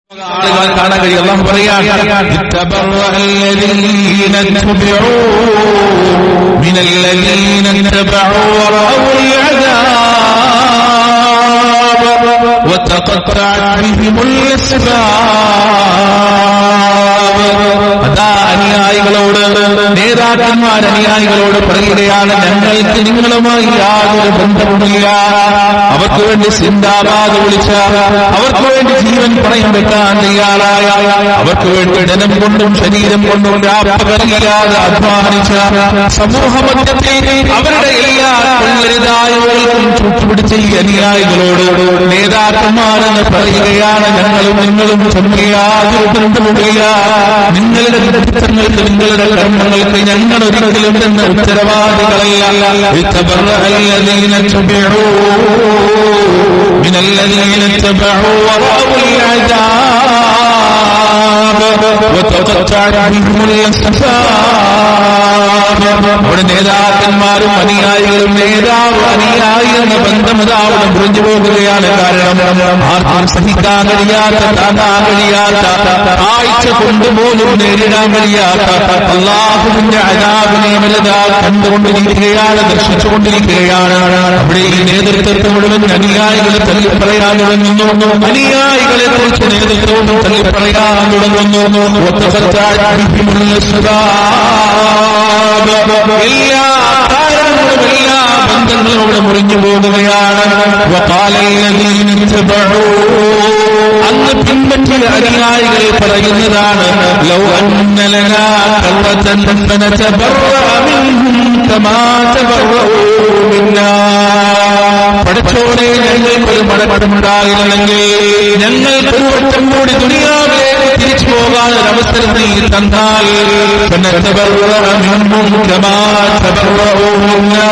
ആളുകളെ കാണാൻ കഴിയും അള്ളാഹു പറയാൻ "ഇത്തബറഅ الذين اتبعوا من الذين اتبعوا ورأوا العذاب وتقطعت بهم الأسباب അതാ അനുയായികളോട് നേതാക്കന്മാർ അനുയായികളോട് പറയുകയാണ് ഞങ്ങൾക്ക് നിങ്ങളുമായി യാതൊരു ബന്ധവുമില്ല അവർക്ക് വേണ്ടി സിന്ദാബാദ് വിളിച്ച അവർക്ക് വേണ്ടി ജീവൻ പണയം വെക്കാൻ തയ്യാറായ അവർക്ക് വേണ്ടി ധനം കൊണ്ടും ശരീരം കൊണ്ടും രാപ്പകലില്ലാതെ അധ്വാനിച്ച സമൂഹമധ്യത്തിൽ അവരുടെ എല്ലാ കൊള്ളരുതായവൾക്കും ചുട്ടുപിടിച്ച ഈ അനുയായികളോട് നേതാക്കന്മാരെന്ന് പറയുകയാണ് ഞങ്ങളും നിങ്ങളും തമ്മിൽ യാതൊരു ബന്ധവുമില്ല നിങ്ങളുടെ കുറ്റങ്ങൾക്ക് നിങ്ങളുടെ കർമ്മങ്ങൾക്ക് ഞങ്ങൾ ഒരിക്കലും തന്നെ ഉത്തരവാദികളല്ല اتبرأ الذين اتبعوا من الذين اتبعوا ورأوا العذاب وتقطعت بهم الأسباب അവിടെ നേതാക്കന്മാരും അനുയായികളും നേതാവ് അനുയായി എന്ന ബന്ധം ഇതാവിടെ മുറിഞ്ഞു പോകുകയാണ് കാരണം ആർക്കും സഹിക്കാൻ കഴിയാത്ത താങ്ങാൻ കഴിയാത്ത ആഴ്ച കൊണ്ടുപോലും നേരിടാൻ കഴിയാത്ത അള്ളാഹുവിന്റെ അനാവിനെ വലുതാ കണ്ടുകൊണ്ടിരിക്കുകയാണ് ദർശിച്ചുകൊണ്ടിരിക്കുകയാണ് അവിടെ ഈ നേതൃത്വത്തെ മുഴുവൻ അനുയായികളെ തല്ലി പറയാൻ തുടങ്ങുന്നു അനുയായികളെ കുറിച്ച് നേതൃത്വവും തല്ലി പറയാൻ തുടങ്ങുന്നു ഒത്തസത്താഴ്ചയുള്ള എല്ലാ കാരണങ്ങളും എല്ലാ ബന്ധങ്ങളും അവിടെ മുറിഞ്ഞു പോകുകയാണ് وقال الذين اتبعوا അന്ന് പിൻപറ്റിയ അനുയായികൾ പറയുന്നതാണ് ലൗ അന്നലനാ കർവതൻ ഫനതബറഅ മിൻഹും കമാ തബറഉ മിന്നാ പടച്ചോനെ ഞങ്ങൾക്കൊരു മടക്കമുണ്ടായിരുന്നെങ്കിൽ ഞങ്ങൾക്കൊരു വട്ടം കൂടി ദുനിയാവിലേക്ക് തിരിച്ചു പോകാൻ ഒരു അവസരം നീ തന്നാൽ ഫനതബറഅ മിൻഹും കമാ തബറഉ മിന്നാ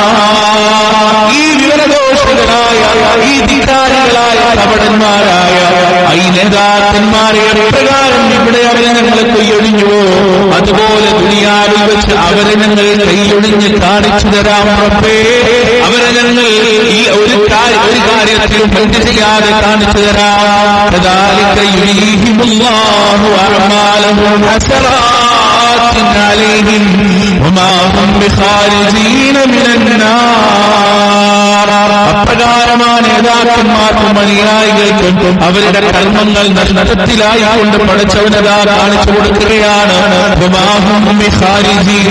ഈ വിവരദോഷികളായ ഈ ധിക്കാരികളായ കപടന്മാരായ ഈ നേതാക്കന്മാരെ എപ്രകാരം ഇവിടെ അവരെ ഞങ്ങൾ കൈയൊഴിഞ്ഞുവോ അതുപോലെ ദുനിയാവിൽ വെച്ച് അവരെ ഞങ്ങൾ കൈയൊഴിഞ്ഞ് കാണിച്ചു തരാം റബ്ബേ അവരെ ഞങ്ങൾ ഈ ഒരു കാര്യം ഒരു കാര്യത്തിലും ബന്ധ ചെയ്യാതെ കാണിച്ചു തരാം كذلك يريهم الله أعمالهم حسرات عليهم وما هم بخارجين من النار അപ്രകാരമാണ് നേതാക്കന്മാർക്കും അനുയായികൾക്കും അവരുടെ കർമ്മങ്ങൾ നഷ്ടത്തിലായിക്കൊണ്ട് പഠിച്ചവനതാ കാണിച്ചു കൊടുക്കുകയാണ് വമാഹും ബിഖാരിജീന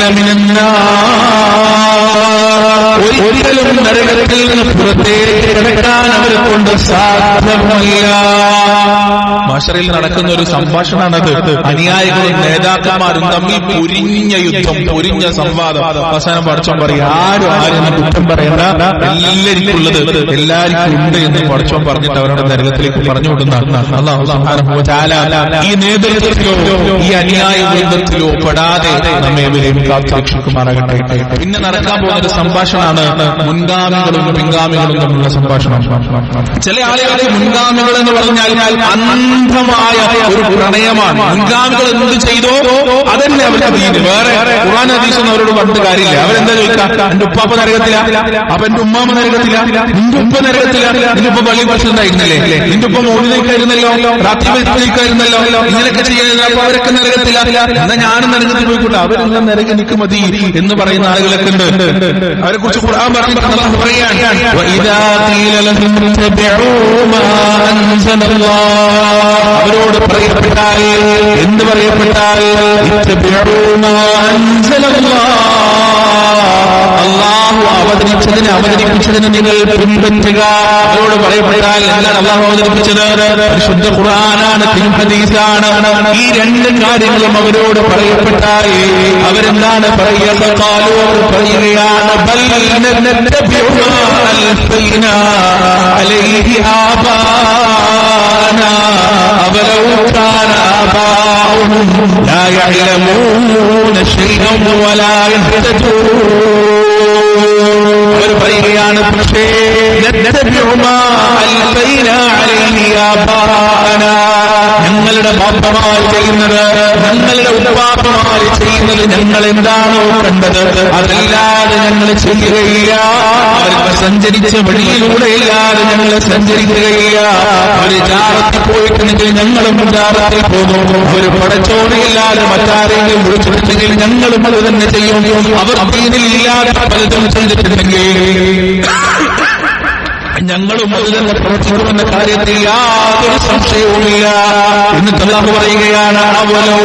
മിനന്നാർ. ഒരിക്കലും നരകത്തിൽ നിന്ന് പുറത്തേക്ക് കിടക്കാൻ അവരെ കൊണ്ട് സാധ്യമല്ല മാഷറിൽ നടക്കുന്ന ഒരു സംഭാഷണമാണത് അനുയായികളും നേതാക്കന്മാരും തമ്മിൽ പൊരിഞ്ഞ യുദ്ധം പൊരിഞ്ഞ സംവാദം അവസാനം പഠിച്ചോൻ പറയും ആരും ആരും കുറ്റം പറയണ്ട എല്ലാവർക്കും ഉള്ളത് എല്ലാവർക്കും ഉണ്ട് എന്ന് പഠിച്ചോൻ പറഞ്ഞിട്ട് അവരുടെ നരകത്തിലേക്ക് പറഞ്ഞു വിടുന്ന അല്ലാഹു സുബ്ഹാനഹു വ തആല ഈ നേതൃത്വത്തിലോ ഈ അനുയായ വൃന്ദത്തിലോ പെടാതെ നമ്മെ ഇവരെയും കാത്തു രക്ഷിക്കുമാറാകട്ടെ പിന്നെ നടക്കാൻ പോകുന്ന ഒരു സംഭാഷണമാണ് മുൻഗാമികളും പിൻഗാമികളും തമ്മിലുള്ള സംഭാഷണം ചില ആളുകൾക്ക് മുൻഗാമികൾ എന്ന് പറഞ്ഞാൽ അന്ധമായ ഒരു പ്രണയമാണ് മുൻഗാമികൾ എന്ത് ചെയ്തോ അതന്നെ അവരുടെ ദീന് വേറെ ഖുർആൻ ഹദീസൊന്നും അവരോട് പറഞ്ഞിട്ട് കാര്യമില്ല അവരെന്താ ചോദിക്കുക എന്റെ ഉപ്പാപ്പ നരകത്തില അപ്പൊ എന്റെ ഉമ്മാമ നരകത്തില നിന്റെ ഉപ്പ നരകത്തില നിന്റെ ഉപ്പ പള്ളി പ്രശ്നമുണ്ടായിരുന്നല്ലേ നിന്റെ ഉപ്പ മോദിനേക്കായിരുന്നല്ലോ രാത്രി പരിപാടിക്കായിരുന്നല്ലോ ഇങ്ങനെയൊക്കെ ചെയ്യുന്ന അപ്പൊ അവരൊക്കെ നരകത്തില എന്നാ ഞാനും നരകത്തിൽ പോയിക്കൂട്ടെ അവരെല്ലാം നരകം എനിക്ക് മതി എന്ന് പറയുന്ന ആളുകളൊക്കെ ഉണ്ട് അവരെ കുറിച്ച് ഖുർആൻ പറഞ്ഞിട്ട് അല്ലാഹു പറയാണ് وإذا قيل لهم اتبعوا ما أنزل الله അവരോട് പറയപ്പെട്ടാൽ എന്ത് പറയപ്പെട്ടാൽ اتبعوا ما أنزل الله അള്ളാഹു അവതരിച്ചതിനെ അവതരിപ്പിച്ചതിന് നിങ്ങൾ പിൻപറ്റുക അവരോട് പറയപ്പെട്ടാൽ എന്താണ് അള്ളാഹു അവതരിപ്പിച്ചത് പരിശുദ്ധ ഖുർആനാണ് ഹദീസാണ് ഈ രണ്ട് കാര്യങ്ങളും അവരോട് പറയപ്പെട്ടാൽ അവരെന്താണ് പറയുക കാലു അവർ പറയുകയാണ് ബൽ നത്തബിഉ മാ അൽഫൈനാ അലൈഹി ആബാനാ അവലൗ കാന ആബാഉഹും ലാ യഅലമൂന ശൈഅൻ വലാ യഹ്തദൂൻ അവർ പറയുകയാണ് പക്ഷേ നത്തബിഉ മാ അൽഫൈനാ അലൈഹി ആബാനാ ഞങ്ങളുടെ ബാപ്പമാർ ചെയ്യുന്നത് ഞങ്ങളുടെ ഉപ്പാപ്പമാർ ചെയ്യുന്നത് ഞങ്ങൾ എന്താണോ കണ്ടത് അതല്ലാതെ ഞങ്ങൾ ചെയ്യുകയില്ല അവർക്ക് സഞ്ചരിച്ച വഴിയിലൂടെ ഇല്ലാതെ ഞങ്ങൾ സഞ്ചരിക്കുകയില്ല ഒരു ജാറത്തിൽ പോയിട്ടുണ്ടെങ്കിൽ ഞങ്ങളും ജാറത്തിൽ പോകും ഒരു പടച്ചോറിയില്ലാതെ മറ്റാരെങ്കിലും വിളിച്ചിട്ടുണ്ടെങ്കിൽ ഞങ്ങളും അത് തന്നെ ചെയ്യും അവർ ദീനിലില്ലാതെ പലതും ചെയ്തിട്ടുണ്ടെങ്കിൽ ഞങ്ങളും അത് തന്നെ പ്രവർത്തിക്കുമെന്ന കാര്യത്തിൽ യാതൊരു സംശയവുമില്ല എന്നിട്ട് അള്ളാഹു പറയുകയാണ് അവലോ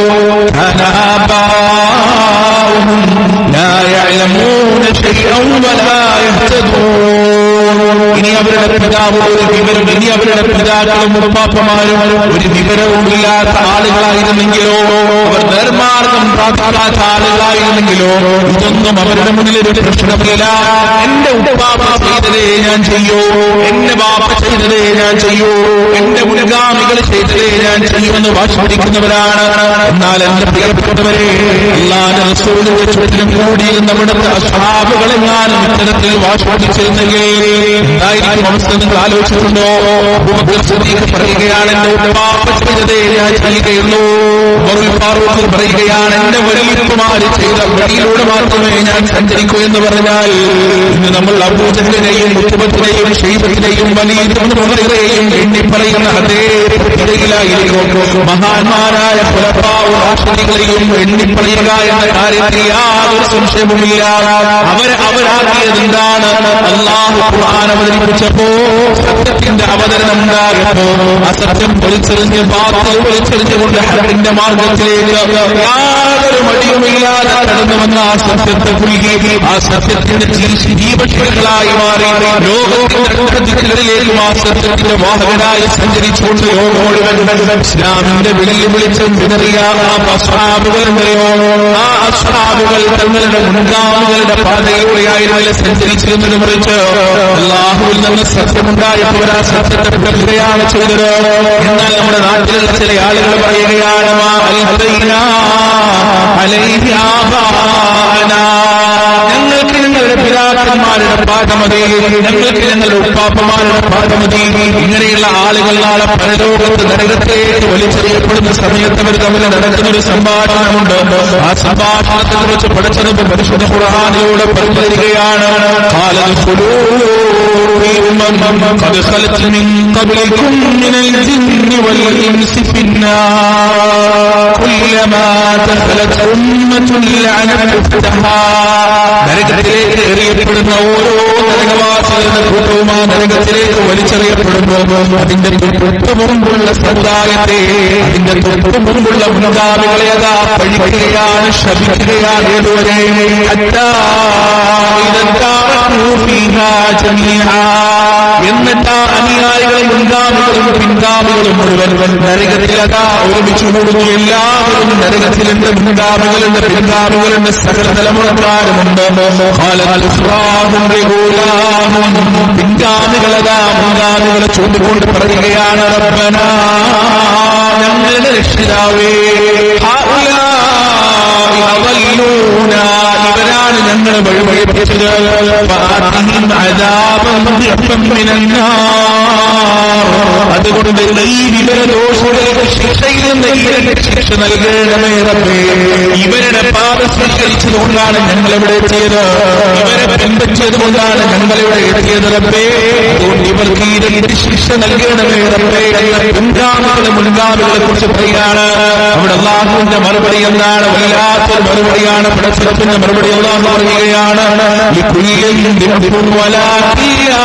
لا يعلمون شيئا ولا يهتدون ഇനി അവരുടെ പിതാവ് ഒരു വിവരം ഇനി അവരുടെ പിതാക്കളും ഉപ്പാപ്പമാരും ഒരു വിവരവുമില്ലാത്ത ആളുകളായിരുന്നെങ്കിലോ അവർ നിർമാർഗം പ്രാപിക്കാത്ത ആളുകളായിരുന്നെങ്കിലോ ഇതൊന്നും അവരുടെ മുന്നിൽ ഒരു പ്രശ്നമില്ല എന്റെ ഉപ്പാപ്പ ചെയ്തതേ ഞാൻ ചെയ്യൂ എന്റെ ബാപ്പ ചെയ്തതേ ഞാൻ ചെയ്യൂ എന്റെ മുൻഗാമികൾ ചെയ്തതേ ഞാൻ ചെയ്യുമെന്ന് വാശി പിടിക്കുന്നവരാണ് എന്നാൽ എന്റെ പ്രിയപ്പെട്ടവരെ അല്ലാതെ റസൂലിന്റെ ചുറ്റിലും കൂടിയിരുന്ന നമ്മുടെ അസ്ഹാബുകളെങ്ങാനും ഇത്തരത്തിൽ വാശി പിടിച്ചിരുന്നെങ്കിൽ എന്തായിരിക്കും അവസ്ഥ നിങ്ങൾ ആലോചിച്ചിട്ടുണ്ടോ അബൂബക്കർ സിദ്ദീഖ് പറയുകയാണ് എന്റെ ഉപ്പാപ്പ ചെയ്തതേ ഞാൻ ചെയ്യുകയുള്ളൂ ഉമറുൽ ഫാറൂഖ് പറയുകയാണ് എന്റെ വലിയപ്പമാര് ചെയ്ത വഴിയിലൂടെ മാത്രമേ ഞാൻ സഞ്ചരിക്കൂ എന്ന് പറഞ്ഞാൽ ഇന്ന് നമ്മൾ അബൂജഹലിനെയും മുത്തുബത്തിനെയും ഷെയ്ബത്തിനെയും വലിയ മുഹറിനെയും എണ്ണി പറയുന്ന അതേ ഇടയിലായിരിക്കും മഹാന്മാരായ പുലപ്പാവ് രാഷ്ട്രീകളെയും എണ്ണിപ്പറയുക എന്ന കാര്യത്തിൽ യാതൊരു സംശയവുമില്ല അവർ അവരാക്കിയത് എന്താണ് അള്ളാഹു ഖുർആൻ അവതരിപ്പിച്ചപ്പോ സത്യത്തിന്റെ അവതരണം ഉണ്ടാകപ്പോ അസത്യം പൊളിച്ചെറിഞ്ഞ് പാപത്തിൽ പൊളിച്ചെറിഞ്ഞുകൊണ്ട് ഹറിന്റെ മാർഗത്തിലേക്ക് യാതൊരു മടിയുമില്ലാതെ കടന്നു വന്ന ആ സത്യത്തെ പുൽകി ആ സത്യത്തിന്റെ ജീവക്ഷകളായി മാറി ലോകത്തിന്റെ ദിക്കുകളിലേക്കും ആ സത്യത്തിന്റെ വാഹകനായി സഞ്ചരിച്ചുകൊണ്ട് ലോകം മുഴുവൻ ഇസ്ലാമിന്റെ വിളിയിൽ വിളിച്ചും വിതറിയ ആ അസ്ഹാബുകളുടെയോ ആ അസ്ഹാബുകൾ തങ്ങളുടെ മുൻഗാമികളുടെ പാതയിലൂടെയായിരുന്നില്ല സഞ്ചരിച്ചിരുന്നത് മറിച്ച് അള്ളാഹുവിൽ നിന്ന് സത്യമുണ്ടായപ്പോൾ ആ സത്യത്തെ പ്രക്രിയയാണ് ചെയ്തത് എന്നാൽ നമ്മുടെ നാട്ടിലുള്ള ചില ആളുകൾ പറയുകയാണ് മാ അൽഹദൈനാ അലൈഹി ആബാനാ. ഞങ്ങൾക്ക് ഞങ്ങളുടെ പിതാക്കന്മാരുടെ പാഠമതി ഞങ്ങൾക്ക് ഞങ്ങളുടെ ഉപ്പാപ്പന്മാരുടെ പാഠമതി ഇങ്ങനെയുള്ള ആളുകൾ നാളെ പരലോകത്ത് നരകത്തേക്ക് വലിച്ചെറിയപ്പെടുന്ന സമയത്ത് അവർ തമ്മിൽ നടക്കുന്ന ഒരു സംഭാഷണമുണ്ട് ആ സംഭാഷണത്തെ കുറിച്ച് പഠിച്ചത് പരിശുദ്ധ ഖുർആാനിലൂടെ പറഞ്ഞു തരികയാണ് قد خلت من قبلكم من الجن والإنس في النار كلما دخلت أمة لعنت أختها നരകത്തിലേക്ക് എറിയപ്പെടുന്ന ഓരോ നരകവാസികളുടെ കൂട്ടവും ആ നരകത്തിലേക്ക് വലിച്ചെറിയപ്പെടുന്നു അതിന്റെ തൊട്ടു മുമ്പുള്ള സമുദായത്തെ അതിന്റെ തൊട്ടു മുമ്പുള്ള മുൻഗാമികളെ അതാ പഴിക്കുകയാണ് ശപിക്കുകയാണ് ഏതുവരെ അറ്റാ ഇതെന്താണ് ഫീഹാ ജമീആ. എന്നിട്ട് ആ അനുയായികളും മുൻഗാമികളും പിൻഗാമികളും മുഴുവൻ നരകത്തിലതാ ഒരുമിച്ച് കൂടുന്നു എല്ലാവരും നരകത്തിലുണ്ട് മുൻഗാമികളുണ്ട് പിൻഗാമികളുണ്ട് സകല തലമുറക്കാരുമുണ്ട് ഖാലൽ ഇസ്രാഹും ബിഗുലാഹും. പിൻഗാമികളതാ മുൻഗാമികളെ ചൂണ്ടിക്കൊണ്ട് പറയുകയാണ് റബ്ബനാ ഞങ്ങളുടെ രക്ഷിതാവേ ഹൗലാഇ അദല്ലൂന. ഇവരാണ് ഞങ്ങൾ വഴിപഴിപ്പിച്ചത് ഫആതിഹിം അദാബൻ ദിഅഫൻ മിനന്നാർ. അതുകൊണ്ട് ഈ വിവരദോഷങ്ങൾക്ക് ശിക്ഷയിൽ നിന്ന് ഇവരുടെ ശിക്ഷ നൽകണമേ റബ്ബേ ഇവരുടെ പാത സ്വീകരിച്ചതുകൊണ്ടാണ് ഞങ്ങൾ ഇവിടെ എത്തിയത് ഇവരെ പിൻപറ്റിയത് കൊണ്ടാണ് ഞങ്ങൾ ഇവിടെ എത്തിയത് റബ്ബേ അതുകൊണ്ട് ഇവർക്ക് ഈ രണ്ട് ശിക്ഷ നൽകണമേ റബ്ബേ മുൻഗാമികളെ മുൻഗാമികളെ കുറിച്ച് പറയുകയാണ് അവിടെ അള്ളാഹുവിന്റെ മറുപടി എന്താണ് വല്ലാത്തൊരു മറുപടിയാണ് പടച്ചിടത്തിന്റെ മറുപടി അള്ളാഹു പറയുകയാണ് ലിക്കുല്ലിൻ ദിബ്ബുൻ വലാകിൻ ലാ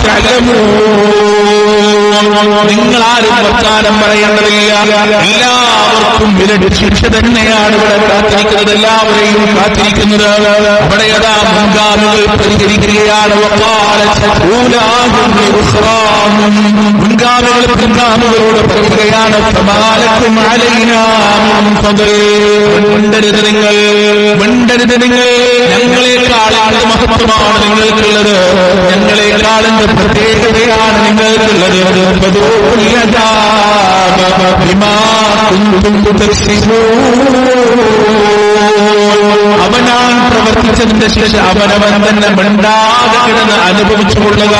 തഅലമൂൻ. നിങ്ങളാരും വർത്താനം പറയേണ്ടതില്ല എല്ലാവർക്കും വിരട് ശിക്ഷ തന്നെയാണ് ഇവിടെ കാത്തിരിക്കുന്നത് എല്ലാവരെയും കാത്തിരിക്കുന്നത് അവിടെ യഥാ മുൻഗാമികൾ പരിഹരിക്കുകയാണ് വഖാലത് ഊലാഹും ലിഉഖ്റാഹും. മുൻഗാമികൾ പിൻഗാമികളോട് പറയുകയാണ് ഫമാലക്കും അലൈനാ മിൻ ഫദ്ൽ. മിണ്ടരുത് നിങ്ങൾ മിണ്ടരുത് നിങ്ങൾ ഞങ്ങളെക്കാൾ എന്ത് മഹത്വമാണ് നിങ്ങൾക്കുള്ളത് ഞങ്ങളെക്കാൾ എന്ത് പ്രത്യേകതയാണ് നിങ്ങൾക്കുള്ളത് ഫദൂൽ യദാബ ബിമാ കുന്തും തക്സിബൂൻ. അവനാണ് പ്രവർത്തിച്ചതിന്റെ ശേഷം അവനവൻ തന്നെ മിണ്ടാതെ കിടന്ന് അനുഭവിച്ചു കൊള്ളുക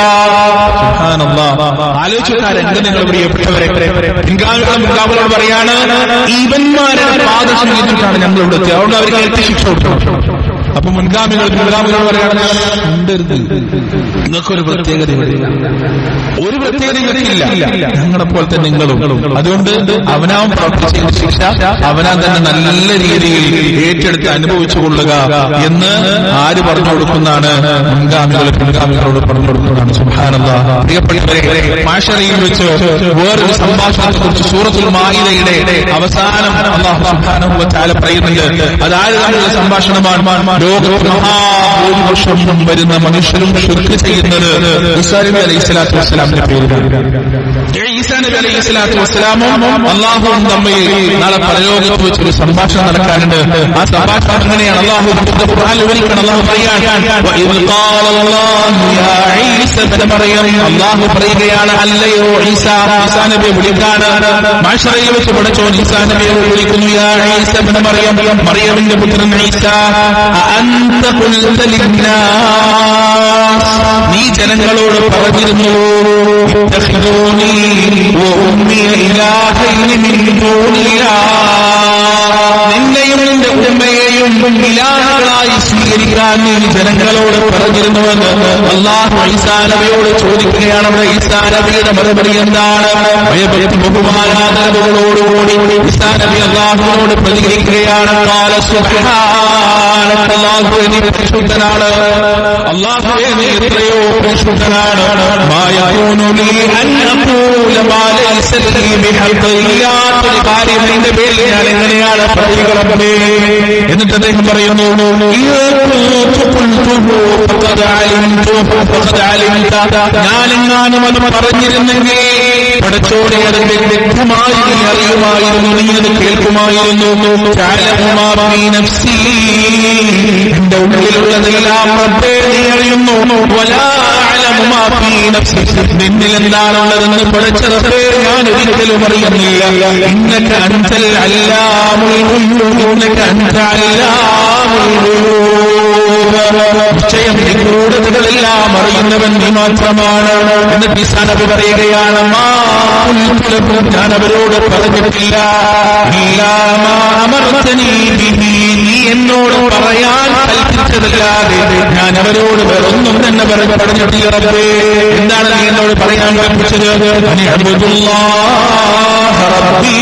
ആലോചിക്കാരെന്ത് നിങ്ങൾ പ്രിയപ്പെട്ടവരെ പിൻഗാമികളും പിൻഗാമികളോട് പറയാണ് ഇവന്മാരുടെ പാത സ്വീകരിച്ചിട്ടാണ് ഞങ്ങൾ ഇവിടെ എത്തിയത് അതുകൊണ്ട് അവർക്ക് ഏറ്റവും ശിക്ഷ കൊടുക്കണം അപ്പൊ മുൻഗാമികൾ പിൻഗാമികളോട് പറയാണ് മിണ്ടരുത് നിങ്ങൾക്കൊരു പ്രത്യേകത ഇവിടെയില്ല. ഒരു പ്രത്യേകത നിങ്ങൾക്കില്ല ഞങ്ങളെ പോലെ തന്നെ നിങ്ങളും അതുകൊണ്ട് അവനാൻ പ്രവർത്തിച്ച ശിക്ഷ അവനാൻ തന്നെ നല്ല രീതിയിൽ ഏറ്റെടുത്ത് അനുഭവിച്ചു കൊള്ളുക എന്ന് ആര് പറഞ്ഞു കൊടുക്കുന്നതാണ് മുൻഗാമികൾ പിൻഗാമികളോട് പറഞ്ഞു കൊടുക്കുന്നതാണ് സുഹാനന്ദ പ്രിയപ്പെട്ടവരെ മാഷറിയിൽ വെച്ച് വേറൊരു സംഭാഷണത്തെ കുറിച്ച് സൂറത്തുൽ മായിദയുടെ അവസാനം അള്ളാഹു സുബ്ഹാനഹു വ തആല പറയുന്നുണ്ട് അതായത് തമ്മിലുള്ള സംഭാഷണമാണ് ലോകത്ത് മഹാഭൂരിപക്ഷം വരുന്ന മനുഷ്യരും ശുർക്ക് ചെയ്യുന്നത് ഈസാ നബി അലൈഹി സ്വലാത്തു വസ്സലാമിന്റെ പേരിലാണ് ഈസാ നബി അലൈഹി സ്വലാത്തു വസ്സലാമും അള്ളാഹുവും തമ്മിൽ നാളെ പരലോകത്ത് വെച്ചൊരു സംഭാഷണം നടക്കാനുണ്ട് ആ സംഭാഷണം എങ്ങനെയാണ് അള്ളാഹു വിശുദ്ധ ഖുർആൻ വിവരിക്കണം അള്ളാഹു പറയാണ് "വഇദ് ഖാല അല്ലാഹു യാ ഈസ ഇബ്ന മറിയം" അള്ളാഹു പറയുകയാണ് അല്ലയോ ഈസ ഈസാ നബിയെ വിളിക്കാണ് മാഷറയിൽ വെച്ച് പഠിച്ചോൻ ഈസാ നബിയെ വിളിക്കുന്നു യാ ഈസ ഇബ്ന മറിയം മറിയമിന്റെ പുത്രൻ ഈസ അഅന്ത ഖുൽത ലിന്നാസ് നീ ജനങ്ങളോട് പറഞ്ഞിരുന്നു ഇത്തഖിദൂനി വ ഉമ്മിയ ഇലാഹൈനി മിൻ ദൂനില്ലാഹ് നിന്നെയും നിന്റെ ഉമ്മയെയും ഇലാഹുകളായി സ്വീകരിക്കാൻ നീ ജനങ്ങളോട് പറഞ്ഞിരുന്നുവെന്ന് അള്ളാഹു ഈസാനബിയോട് ചോദിക്കുകയാണ് അവിടെ ഈസാനബിയുടെ മറുപടി എന്താണ് ഭയഭക്തി ബഹുമാനാദരവുകളോടുകൂടി ഈസാനബി അള്ളാഹുവിനോട് പ്രതികരിക്കുകയാണ് കാല സുബ്ഹാനക അല്ലാഹുവേ നീ പരിശുദ്ധനാണ് അള്ളാഹുവേ നീ എത്രയോ പരിശുദ്ധനാണ് മായൂനു ലീ അൻ അഖൂല മാ ലൈസ ലീ ബിഹഖ് ഇല്ലാത്തൊരു കാര്യം നിന്റെ പേരിൽ ഞാൻ എങ്ങനെയാണ് പറയുക റബ്ബേ എന്നിട്ട് അദ്ദേഹം പറയുന്നു "ഇയ്യാ ഖുൽതു ഖുൽതുഹു ഫഖദ് അലിംതു ഫഖദ് അലിംത." ഞാനെങ്ങാനും അത് പറഞ്ഞിരുന്നെങ്കിൽ പടച്ചോടെ അതിന്റെ വ്യക്തമായി നീ അറിയുമായിരുന്നു നീ അത് കേൾക്കുമായിരുന്നു "തഅലമു മാ ഫീ നഫ്സി." എന്റെ ഉള്ളിലുള്ളതെല്ലാം റബ്ബേ നീ അറിയുന്നു വലാ അഅലമു മാ ഫീ നഫ്സി. നിന്നിൽ എന്താണുള്ളതെന്ന് പടച്ച റബ്ബേ ഞാൻ ഒരിക്കലും അറിയുന്നില്ല ഇന്നക അൻതൽ അല്ലാമുൽ ഗുയൂബ് ഇന്നക അൻത അല്ലാമുൽ ഗുയൂബ് നിശ്ചയം നീ കൂടുതലെല്ലാം അറിയുന്നവൻ നീ മാത്രമാണ് എന്നിട്ട് ഈസാനബി പറയുകയാണ് മാ ഖുൽതു ലക്കും ഞാൻ അവരോട് പറഞ്ഞിട്ടില്ല ഇല്ലാ മാ അമർതനീ ബിഹി നീ എന്നോട് പറയാൻ കൽപ്പിച്ചതല്ലാതെ ഞാൻ അവരോട് വേറൊന്നും തന്നെ പറഞ്ഞു പറഞ്ഞിട്ടില്ല റബ്ബേ എന്താണ് നീ എന്നോട് പറയാൻ കൽപ്പിച്ചത് അനി അബ്ദുല്ലാഹ റബ്ബീ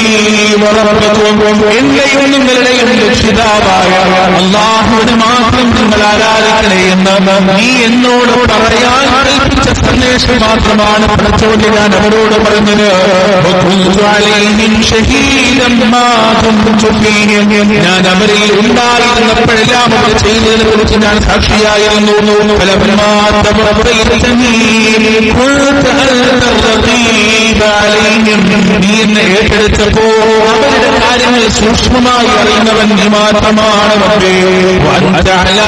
വറബ്ബക്കും എന്റെയും നിങ്ങളുടെയും രക്ഷിതാവായ അള്ളാഹുവിനെ മാത്രം നിങ്ങൾ ആരാധിക്കണേ എന്ന് നീ എന്നോട് പറയാൻ കൽപ്പിച്ച സന്ദേശം മാത്രമാണ് പഠിച്ചോണ്ട് ഞാൻ അവരോട് പറഞ്ഞത് وكنت عليهم شهيدا ما كنت فيهم ഞാൻ അവരിൽ ഉണ്ടായിരുന്നപ്പോഴെല്ലാം അവർ ചെയ്തതിനെ കുറിച്ച് ഞാൻ സാക്ഷിയായിരുന്നു فلما تبرئتني قلت أنت الرقيب عليهم നീ എന്നെ ഏറ്റെടുത്തപ്പോ അവരുടെ കാര്യങ്ങൾ സൂക്ഷ്മമായി അറിയുന്നവൻ നീ മാത്രമാണ് റബ്ബേ وأنت على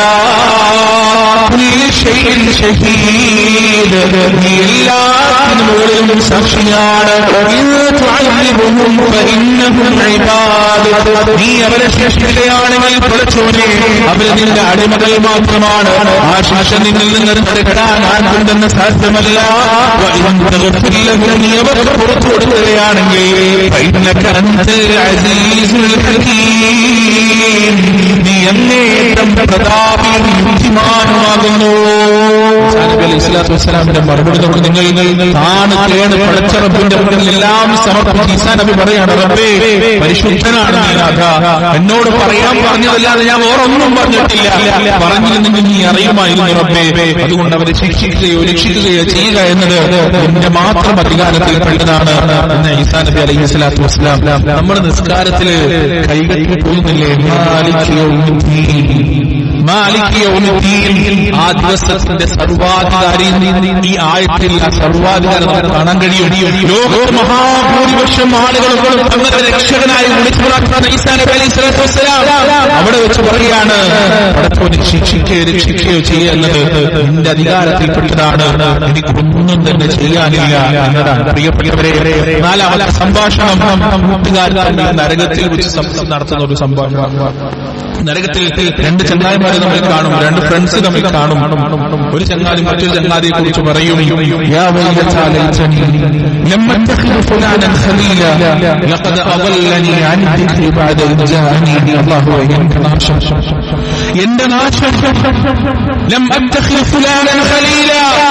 كل شيء شهيد നീ എല്ലാത്തിനും മുകളിലും സാക്ഷിയാണ് إن تعذبهم فإنهم عباد നീ അവരെ ശിക്ഷിക്കുകയാണെങ്കിൽ പഠിച്ചോനെ അവര് നിന്റെ അടിമകൾ മാത്രമാണ് ആ ശിക്ഷ നിന്നിൽ നിന്ന് തടുക്കാൻ ആർക്കുണ്ടെന്ന് സാധ്യമല്ല وإن تغفر لهم നീ അവർക്ക് പുറത്തു കൊടുക്കുകയാണെങ്കിൽ فإنك أنت العزيز الحكيم നീ എന്നേറ്റം പ്രതാപിയും യുക്തിമാനുമാകുന്നു ഇസ്ലാത്തു മറുപടി നോക്കി നിങ്ങൾ താണ് തേണ് പടച്ച റബ്ബിന്റെ മുന്നിൽ എല്ലാം സമർപ്പിച്ച് ഈസാ നബി പറയാണ് റബ്ബേ പരിശുദ്ധനാണ് നീ നാഥ എന്നോട് പറയാൻ പറഞ്ഞതല്ലാതെ ഞാൻ വേറൊന്നും പറഞ്ഞിട്ടില്ല പറഞ്ഞിരുന്നെങ്കിൽ നീ അറിയുമായിരുന്നു റബ്ബേ അതുകൊണ്ട് അവരെ ശിക്ഷിക്കുകയോ രക്ഷിക്കുകയോ ചെയ്യുക എന്നത് എന്റെ മാത്രം അധികാരത്തിൽ പെട്ടതാണ് എന്ന് ഈസാ നബി അലൈഹി സ്വലാത്തു വസ്സലാം നമ്മുടെ നിസ്കാരത്തില് കൈകെട്ടി പോകുന്നില്ലേ മാലിക് മാലിക് യൗമുദ്ദീൻ ആ ദിവസത്തിന്റെ സർവാധികാരി ഈ ആയത്തിൽ ആ സർവാധികാരം നമുക്ക് കാണാൻ കഴിയും ലോകത്ത് മഹാഭൂരിപക്ഷം ആളുകളും തങ്ങളുടെ രക്ഷകനായി വിളിച്ചുണർത്തുന്ന ഈസാ നബി അലൈഹി സ്വലാത്തു വസ്സലാം അവിടെ വെച്ച് പറയുകയാണ് പടത്തോനെ ശിക്ഷിക്കുകയോ രക്ഷിക്കുകയോ ചെയ്യുക എന്നത് എന്റെ അധികാരത്തിൽപ്പെട്ടതാണ് എനിക്കൊന്നും തന്നെ ചെയ്യാനില്ല എന്നതാണ് പ്രിയപ്പെട്ടവരെ നാലാമത്തെ സംഭാഷണം കൂട്ടുകാരൻ നരകത്തിൽ വെച്ച് നടത്തുന്ന ഒരു സംഭാഷണം നരകത്തിൽ രണ്ട് ചങ്ങാതിമാരെ തമ്മിൽ കാണും രണ്ട് ഫ്രണ്ട്സ് തമ്മിൽ കാണും ഒരു ചങ്ങാതി മറ്റൊരു ചങ്ങാതിയെ കുറിച്ച് പറയും യാ വൈലതാ ലൈതനി ലം അത്തഖിദു ഫുലാനൻ ഖലീല ലഖദ അദല്ലനി അൻ ദിക്രി ബഅദ ഇദ് ജാഅനി അല്ലാഹു എന്റെ നാശം എന്റെ നാശം ലം അത്തഖിദു ഫുലാനൻ ഖലീല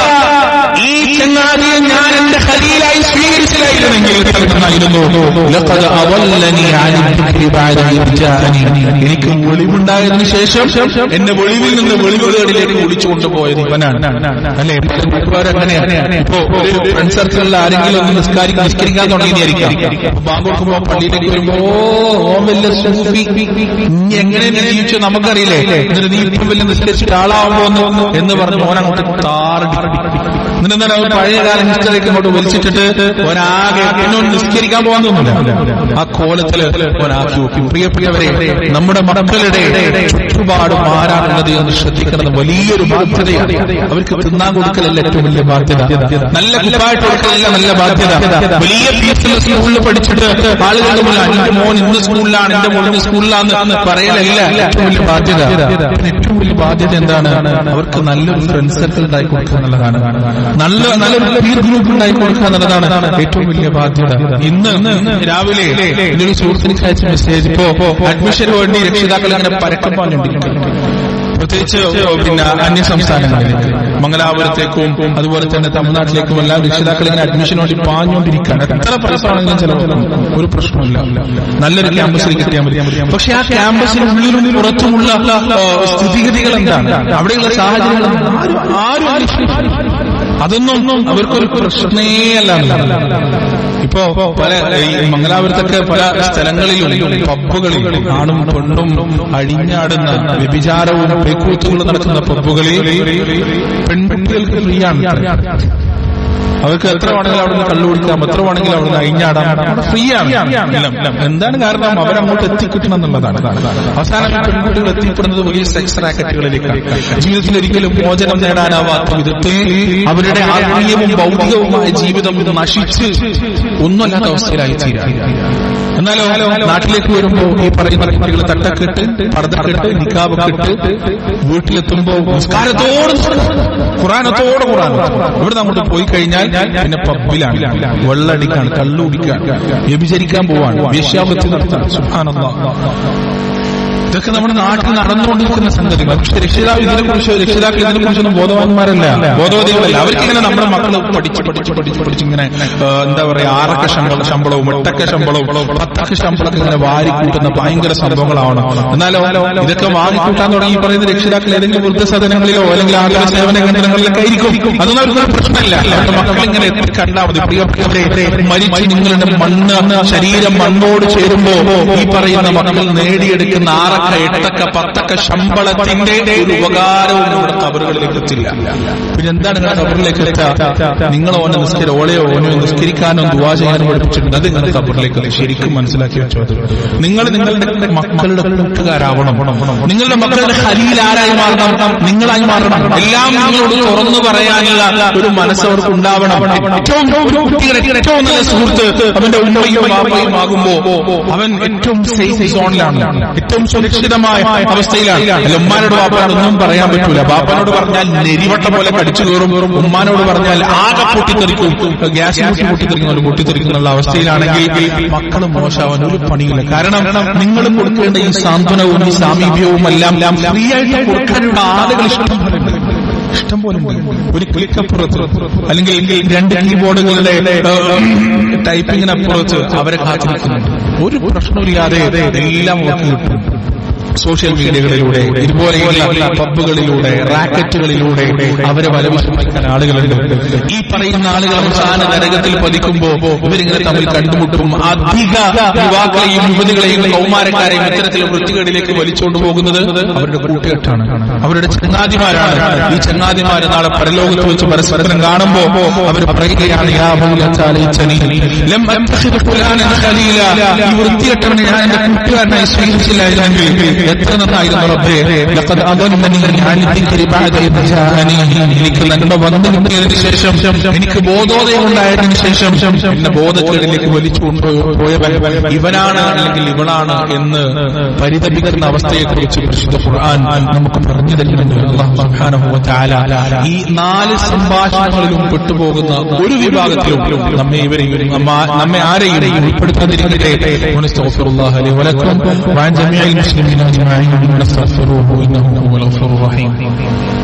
ഈ ചങ്ങാതിയെ ഞാൻ എന്റെ ഖലീലായി സ്വീകരിച്ചില്ലായിരുന്നെങ്കിൽ നന്നായിരുന്നു ലഖദ അദല്ലനി അൻ ദിക്രി ബഅദ ഇദ് ജാഅനി എനിക്ക് വെളിവുണ്ടായതിനു ശേഷം എന്റെ വെളിവിൽ നിന്ന് വെളിവുകളിലേക്ക് ഒളിച്ചു കൊണ്ടുപോയത് ഇവനാണ് അല്ലെ അങ്ങനെയാണ് ഇപ്പോ ഒരു ഫ്രണ്ട് സർക്കിളിൽ ആരെങ്കിലും ഒന്ന് നിസ്കാരി നിസ്കരിക്കാൻ തുടങ്ങിയിരിക്കാം ബാങ്ക് കൊടുക്കുമ്പോ പള്ളിയിലേക്ക് വരുമ്പോ ഓ ഓൻ വലിയ സൂഫി ഇനി എങ്ങനെ നീ ജീവിച്ചു നമുക്കറിയില്ലേ എന്നിട്ട് നീ ഇപ്പം വലിയ നിസ്കരിച്ചിട്ട് ആളാവുമ്പോ ഒന്ന് എന്ന് പറഞ്ഞു ഓൻ അങ്ങോട്ട് താറടി എന്നിട്ട് എന്താണ് അവൻ പഴയ കാല ഹിസ്റ്ററിക്ക് അങ്ങോട്ട് വലിച്ചിട്ടിട്ട് ഒരാകെ പിന്നെ ഒന്ന് നിസ്കരിക്കാൻ പോകാൻ തോന്നില്ല ആ കോലത്തില് ഒരാക്കി നോക്കി പ്രിയപ്രിയവരെ നമ്മുടെ മക്കളുടെ ചുറ്റുപാടും ആരാണുള്ളത് എന്ന് ശ്രദ്ധിക്കുന്നത് വലിയൊരു ബാധ്യതയാണ് അവർക്ക് തിന്നാൻ കൊടുക്കലല്ല ഏറ്റവും വലിയ ബാധ്യത നല്ല കുപ്പായിട്ട് കൊടുക്കലല്ല നല്ല ബാധ്യത വലിയ ഫീസുള്ള സ്കൂളിൽ പഠിച്ചിട്ട് ആളുകളുടെ മുന്നിൽ എന്റെ മോൻ ഇന്ന് സ്കൂളിലാണ് എന്റെ മോൻ ഇന്ന് സ്കൂളിലാന്ന് പറയലല്ല ഏറ്റവും വലിയ ബാധ്യത ഏറ്റവും വലിയ ബാധ്യത എന്താണ് അവർക്ക് നല്ലൊരു ഫ്രണ്ട് സർക്കിൾ ഉണ്ടായി കൊടുക്കുക എന്നുള്ളതാണ് നല്ല നല്ലൊരു പീർ ഗ്രൂപ്പ് ഉണ്ടായി കൊടുക്കുക എന്നുള്ളതാണ് ഏറ്റവും വലിയ ബാധ്യത ഇന്ന് രാവിലെ എന്റെ ഒരു സുഹൃത്തിനിക്ക് അയച്ച മെസ്സേജ് ഇപ്പോ അഡ്മിഷന് വേണ്ടി രക്ഷിതാക്കൾ അങ്ങനെ പരക്കം പറഞ്ഞുകൊണ്ടിരിക്കുന്നു പ്രത്യേകിച്ച് പിന്നെ അന്യ സംസ്ഥാനങ്ങളിലേക്ക് മംഗലാപുരത്തേക്കും അതുപോലെ തന്നെ തമിഴ്നാട്ടിലേക്കും എല്ലാം രക്ഷിതാക്കൾ ഇങ്ങനെ അഡ്മിഷന് വേണ്ടി പാഞ്ഞുകൊണ്ടിരിക്കുകയാണ് എത്ര പ്രശ്നമാണെങ്കിലും ചിലപ്പോൾ ഒരു പ്രശ്നമില്ല നല്ലൊരു ക്യാമ്പസിൽ കിട്ടിയാൽ മതി പക്ഷെ ആ ക്യാമ്പസിന് ഉള്ളിലും പുറത്തുമുള്ള ആ, സ്ഥിതിഗതികൾ എന്താണ് അവിടെയുള്ള സാഹചര്യങ്ങൾ ആരും ആരും അന്വേഷിച്ചിട്ടില്ല. അതൊന്നും അവർക്കൊരു പ്രശ്നേ അല്ല ഇപ്പോ പല ഈ മംഗലാപുരത്തൊക്കെ പല സ്ഥലങ്ങളിലും പബ്ബുകളിൽ ആണും പെണ്ണും അഴിഞ്ഞാടുന്ന വ്യഭിചാരവും പേക്കൂത്തുകളും നടക്കുന്ന പബ്ബുകളിൽ പെൺകുട്ടികൾക്ക് ഫ്രീ ആണ് അവർക്ക് എത്ര വേണമെങ്കിലും അവിടുന്ന് കള്ളു കുടിക്കാം എത്ര വേണമെങ്കിലും അവിടുന്ന് അഴിഞ്ഞാടാം ഫ്രീ ആണ് എല്ലാം, എല്ലാം. എന്താണ് കാരണം അവരങ്ങോട്ട് എത്തിക്കിട്ടണം എന്നുള്ളതാണ് അവസാനം ഈ പെൺകുട്ടികൾ എത്തിപ്പെടുന്നത് വലിയ സെക്സ് റാക്കറ്റുകളിലേക്കാണ് ജീവിതത്തിൽ ഒരിക്കലും മോചനം നേടാനാവാത്ത വിധത്തിൽ അവരുടെ ആത്മീയവും ഭൗതികവുമായ ജീവിതം നശിച്ച് ഒന്നുമല്ലാത്ത അവസ്ഥയിലായി തീരാ എന്നാലോ നാട്ടിലേക്ക് വരുമ്പോ ഈ പറയുന്ന കുട്ടികൾ തട്ടക്കെട്ട് പർദ്ദക്കെട്ട് നിക്കാബക്കെട്ട് വീട്ടിലെത്തുമ്പോ നിസ്കാരത്തോട് ഖുറാനത്തോട് ഖുറാൻ ഇവിടെ അങ്ങോട്ട് പോയി കഴിഞ്ഞാൽ പിന്നെ പബ്ബിലാണ് വെള്ളടിക്കാണ് കള്ളുടിക്കാണ് വ്യഭിചരിക്കാൻ പോവാണ് വേശ്യാപത്തി നടത്താൻ സുഹാനന്ദ ഇതൊക്കെ നമ്മുടെ നാട്ടിൽ നടന്നുകൊണ്ടിരിക്കുന്ന സംഗതികൾ പക്ഷെ രക്ഷിതാവ് ഇതിനെക്കുറിച്ച് രക്ഷിതാക്കൾ ഇതിനെക്കുറിച്ചൊന്നും ബോധവാന്മാരല്ല ബോധവതികളല്ല അവർക്കിങ്ങനെ നമ്മുടെ മക്കൾ പഠിച്ച് പഠിച്ച് പഠിച്ച് പഠിച്ച് ഇങ്ങനെ ആ, എന്താ പറയാ ആറക്ക ശമ്പള ശമ്പളവും എട്ടക്ക ശമ്പളവും പത്തക്ക ശമ്പളമൊക്കെ ഇങ്ങനെ വാരിക്കൂട്ടുന്ന ഭയങ്കര സംഭവങ്ങളാണ് എന്നാലോ ഇതൊക്കെ വാങ്ങിക്കൂട്ടാൻ തുടങ്ങി ഈ പറയുന്ന രക്ഷിതാക്കൾ ഏതെങ്കിലും വൃദ്ധസദനങ്ങളിലോ അല്ലെങ്കിൽ ആഗ്രഹ സേവന കേന്ദ്രങ്ങളിലൊക്കെ ആയിരിക്കും അതൊന്നും അവർക്കൊരു പ്രശ്നമല്ല അവരുടെ മക്കൾ ഇങ്ങനെ എത്തി കണ്ടാൽ മതി പ്രിയപ്പെട്ടവരെ മരിച്ച് നിങ്ങളുടെ മണ്ണ് ശരീരം മണ്ണോട് ചേരുമ്പോ ഈ പറയുന്ന മക്കൾ നേടിയെടുക്കുന്ന ആറക്ക എട്ടക്ക പത്തക്ക ശമ്പളത്തിന്റെ ഒരു ഉപകാരവും നമ്മുടെ കബറുകളിലേക്ക് എത്തില്ല പിന്നെ എന്താണ് നിങ്ങളുടെ കബറിലേക്ക് എത്തുക നിങ്ങൾ ഓനെ നിസ്കരി ഓളയോ ഓനെയോ നിസ്കരിക്കാനോ ദുവാ ചെയ്യാനോ പഠിപ്പിച്ചിട്ടുണ്ട് അത് നിങ്ങളുടെ കബറിലേക്ക് എത്തും. ശരിക്കും മനസ്സിലാക്കി വെച്ചോ അത്. നിങ്ങൾ നിങ്ങളുടെ മക്കളുടെ കൂട്ടുകാരാവണം നിങ്ങളുടെ മക്കളുടെ ഹരിയിൽ ആരായി മാറണം നിങ്ങളായി മാറണം എല്ലാം നിങ്ങളോട് തുറന്നു പറയാനുള്ള ഒരു മനസ്സ് അവർക്ക് ഉണ്ടാവണം ഏറ്റവും ഒരു കുട്ടിയുടെ ഏറ്റവും നല്ല സുഹൃത്ത് അവന്റെ ഉമ്മയും ബാപ്പയും ആകുമ്പോ അവൻ ഏറ്റവും സേഫ് സോണിലാണ് ഏറ്റവും സുരക്ഷിതമായ അവസ്ഥയിലാണ് അല്ല ഉമ്മാനോട് ബാപ്പാനോട് ഒന്നും പറയാൻ പറ്റൂല ബാപ്പനോട് പറഞ്ഞാൽ നെരിവട്ട പോലെ കടിച്ചു കയറും ഉമ്മാനോട് പറഞ്ഞാൽ ആകെ പൊട്ടിത്തെറിക്കും ഗ്യാസ് കുട്ടി പൊട്ടിത്തെറിക്കുന്ന പോലെ പൊട്ടിത്തെറിക്കുന്ന അവസ്ഥയിലാണെങ്കിൽ മക്കൾ മോശമാവാൻ ഒരു പണിയില്ല കാരണം നിങ്ങൾ കൊടുക്കേണ്ട ഈ സാന്ത്വനവും ഈ സാമീപ്യവും എല്ലാം ഫ്രീ ആയിട്ട് കൊടുക്കാനുള്ള ആളുകൾ ഇഷ്ടം പോലെ ഉണ്ട്. ഇഷ്ടം പോലെ ഉണ്ട്. ഒരു ക്ലിക്കപ്പുറത്ത് അല്ലെങ്കിൽ രണ്ട് കീബോർഡുകളുടെ ടൈപ്പിങ്ങിനപ്പുറത്ത് അവരെ കാത്തിരിക്കുന്നുണ്ട് ഒരു പ്രശ്നമില്ലാതെ എല്ലാം അവർക്ക് കിട്ടും സോഷ്യൽ മീഡിയകളിലൂടെ ഇതുപോലെയുള്ള പബ്ബുകളിലൂടെ റാക്കറ്റുകളിലൂടെ അവരെ വലവിശ്വസിക്കാൻ ആളുകളുണ്ട് ഈ പറയുന്ന ആളുകൾ അവസാന നരകത്തിൽ പതിക്കുമ്പോ ഇവരിങ്ങനെ തമ്മിൽ കണ്ടുമുട്ടും അധിക യുവാക്കളെയും യുവതികളെയും കൗമാരക്കാരെയും ഇത്തരത്തിൽ വൃത്തികേടിലേക്ക് വലിച്ചുകൊണ്ട് പോകുന്നത് അവരുടെ കൂട്ടുകെട്ടാണ് അവരുടെ ചങ്ങാതിമാരാണ് ഈ ചങ്ങാതിമാര് നാളെ പരലോകത്ത് വെച്ച് പരസ്പരം കാണുമ്പോ അവർ പറയുകയാണ് യാ മൗലത്താലൈച്ചനി ലം അത്തഖിദ് ഫുലാനൻ ഖലീല ഈ വൃത്തികെട്ടവനെ ഞാൻ എന്റെ കൂട്ടുകാരനായി സ്വീകരിച്ചില്ലായിരുന്നെങ്കിൽ എത്ര നന്നായിരുന്നു റബ്ബേ ലഖദ് അദല്ലനി അൻ ദിക്രി ബഅദ ഇദ് ജാഅനി എനിക്ക് നന്മ വന്നു കിട്ടിയതിന് ശേഷം എനിക്ക് ബോധോദയം ഉണ്ടായതിനു ശേഷം എന്നെ ബോധക്കേടിലേക്ക് വലിച്ചു കൊണ്ടുപോയവൻ ഇവനാണ് അല്ലെങ്കിൽ ഇവളാണ് എന്ന് പരിതപിക്കുന്ന അവസ്ഥയെക്കുറിച്ച് പരിശുദ്ധ ഖുർആൻ നമുക്ക് പറഞ്ഞു തരുന്നുണ്ട് അല്ലാഹു സുബ്ഹാനഹു വ തആല ഈ നാല് സംഭാഷണങ്ങളിലും പെട്ടുപോകുന്ന ഒരു വിഭാഗത്തിലും നമ്മെ ഇവരെയും നമ്മ- നമ്മെ ആരെയും ഉൾപ്പെടുത്താതിരിക്കട്ടെ ونستغفرالله لي ولكم وعن جميع المسلمين اجمعين ونستغفروه انه هو الغفور الرحيم